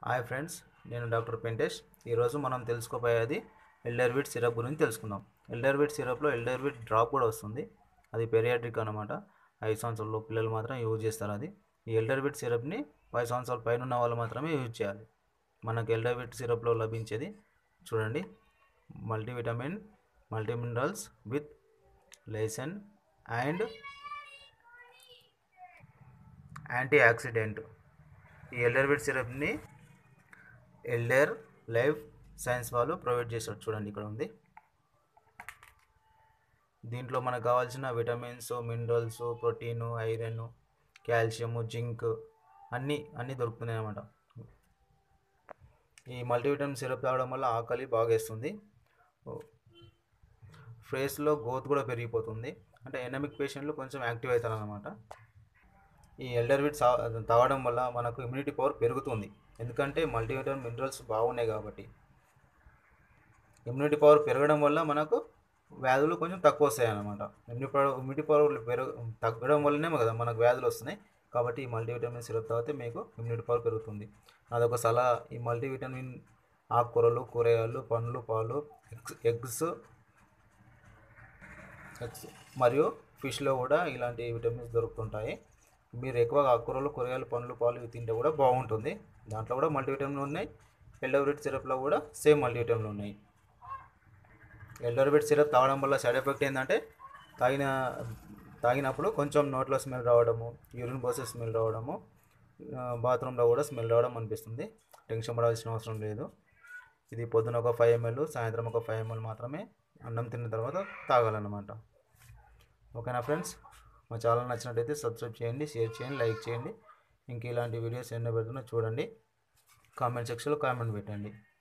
hi friends నేను doctor పెంటేష్ ఈరోజు మనం తెలుసుకోబోయేది ఎల్డర్విట్ సిరప్ గురించి తెలుసుకుందాం ఎల్డర్విట్ సిరప్లో ఎల్డర్విట్ డ్రాప్ కూడా వస్తుంది అది పెరియాట్రిక్ అనమాట ఐదు సంవత్సరాల పిల్లలు మాత్రం యూజ్ చేస్తారు అది ఈ ఎల్డర్విట్ సిరప్ని పది సంవత్సరాల పైన ఉన్న వాళ్ళు మాత్రమే యూజ్ చేయాలి మనకు ఎల్డర్విట్ సిరప్లో లభించేది చూడండి multivitamin multi minerals with lysine and antioxidant ఈ ఎల్డర్విట్ సిరప్ని ఎల్డర్ లైఫ్ సైన్స్ వాళ్ళు ప్రొవైడ్ చేశారు చూడండి ఇక్కడ ఉంది దీంట్లో మనకు కావాల్సిన vitamins minerals protein iron calcium zinc అన్నీ అన్నీ దొరుకుతున్నాయి అన్నమాట ఈ మల్టీవిటమిన్ సిరప్ తాగడం వల్ల ఆకలి బాగా వేస్తుంది ఫేస్లో గ్రోత్ కూడా పెరిగిపోతుంది అంటే ఎనమిక్ పేషెంట్లు కొంచెం యాక్టివ్ అవుతారు అనమాట ఈ ఎల్డర్విట్ సా తాగడం వల్ల మనకు ఇమ్యూనిటీ పవర్ పెరుగుతుంది ఎందుకంటే మల్టీవిటమిన్ మినరల్స్ బాగున్నాయి కాబట్టి ఇమ్యూనిటీ పవర్ పెరగడం వల్ల మనకు వ్యాధులు కొంచెం తక్కువ వస్తాయి అన్నమాట ఇమ్యూనిటీ పవర్ ఇమ్యూనిటీ పవర్ పెరుగు తగ్గడం వల్లనే కదా మనకు వ్యాధులు వస్తున్నాయి కాబట్టి ఈ మల్టీవిటమిన్ సిరప్ తాగితే మీకు ఇమ్యూనిటీ పవర్ పెరుగుతుంది అదొక సలహా ఈ మల్టీవిటమిన్ ఆకుకూరలు కూరగాయలు పండ్లు పాలు ఎగ్స్ ఎగ్స్ ఎగ్స్ మరియు ఫిష్లో కూడా ఇలాంటి విటమిన్స్ దొరుకుతుంటాయి మీరు ఎక్కువగా ఆకుకూరలు కూరగాయలు పండ్లు పాలు ఇవి తింటే కూడా బాగుంటుంది దాంట్లో కూడా మల్టీవిటమిన్ ఉన్నాయి ఎల్డోవిట్ సిరప్లో కూడా సేమ్ మల్టీవిటమిన్లు ఉన్నాయి ఎల్డోవిట్ సిరప్ తాగడం వల్ల సైడ్ ఎఫెక్ట్ ఏంటంటే తాగిన తాగినప్పుడు కొంచెం నోట్లో స్మెల్ రావడము యూరిన్ పోసే స్మెల్ రావడము బాత్రూంలో కూడా స్మెల్ రావడం అనిపిస్తుంది టెన్షన్ పడాల్సిన అవసరం లేదు ఇది పొద్దున ఒక ఫైవ్ ఎంఎల్ సాయంత్రం ఒక ఫైవ్ ఎంఎల్ మాత్రమే అన్నం తిన్న తర్వాత తాగాలన్నమాట ఓకేనా ఫ్రెండ్స్ మా ఛానల్ నచ్చినట్టయితే సబ్స్క్రైబ్ చేయండి షేర్ చేయండి లైక్ చేయండి ఇంక ఇలాంటి వీడియోస్ ఎన్నో పెడుతున్నా చూడండి కామెంట్ సెక్షన్లో కామెంట్ పెట్టండి